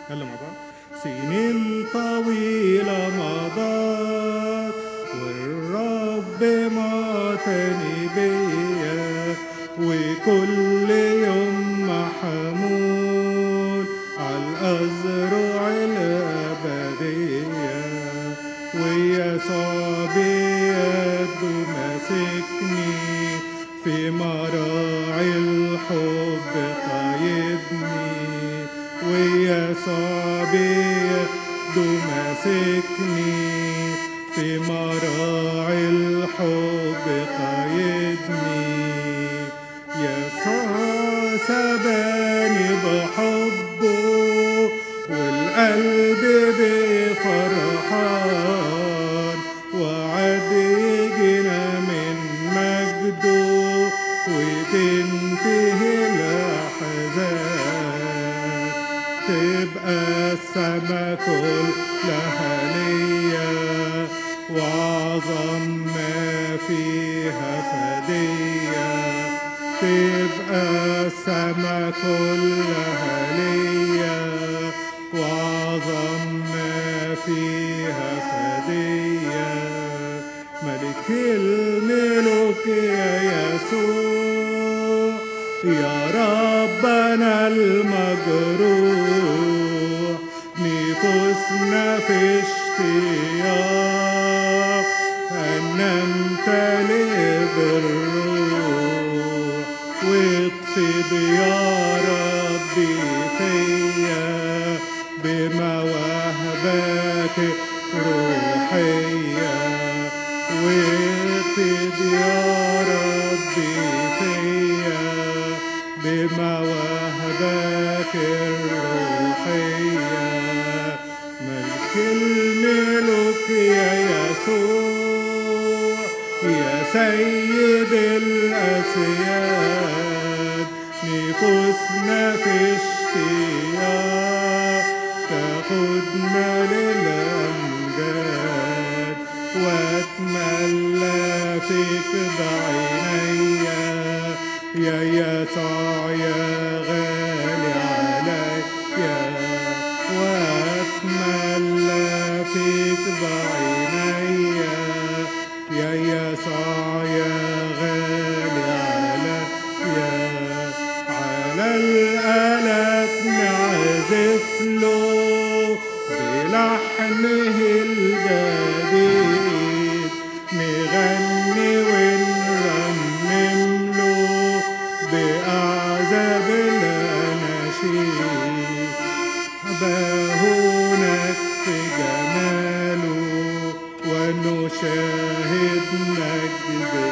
يلا مع بعض سنين طويلة مضت والرب معتني بيا وكل يوم محمول عالأزرع الأبدية ويسوع بيده ماسكني في مراعي الحب قايدني ويسوع بيده ماسكني في مراعي الحب قايدني يسوع سباني بحبه والقلب بفرحان وعد يجينا من مجده وتنتهي الأحزان تبقى السما كلها ليا وأعظم ما فيها فدية تبقى السما كلها ليا وأعظم ما فيها فدية ملك الملوك يا يسوع يا ربنا المجروح نفوسنا في اشتياق أن نمتلئ بالروح واطفي يا ربي فيا بمواهبك روحية واطفي يا ربي فيا بمواهبك الروحية ملك الملوك يا يسوع يا سيد الأسياد نفوسنا في اشتياق تاخدنا للأمجاد واتملى فيك بعينيا يا يسوع يا غالي عليا واتملى فيك بعينيا يا يسوع يا غالي عليا على الآلات نعزف له بلحنه الجديد نغني ونرنم له بأعذاب الأناشيد باهونك في جماله ونشاهد مجد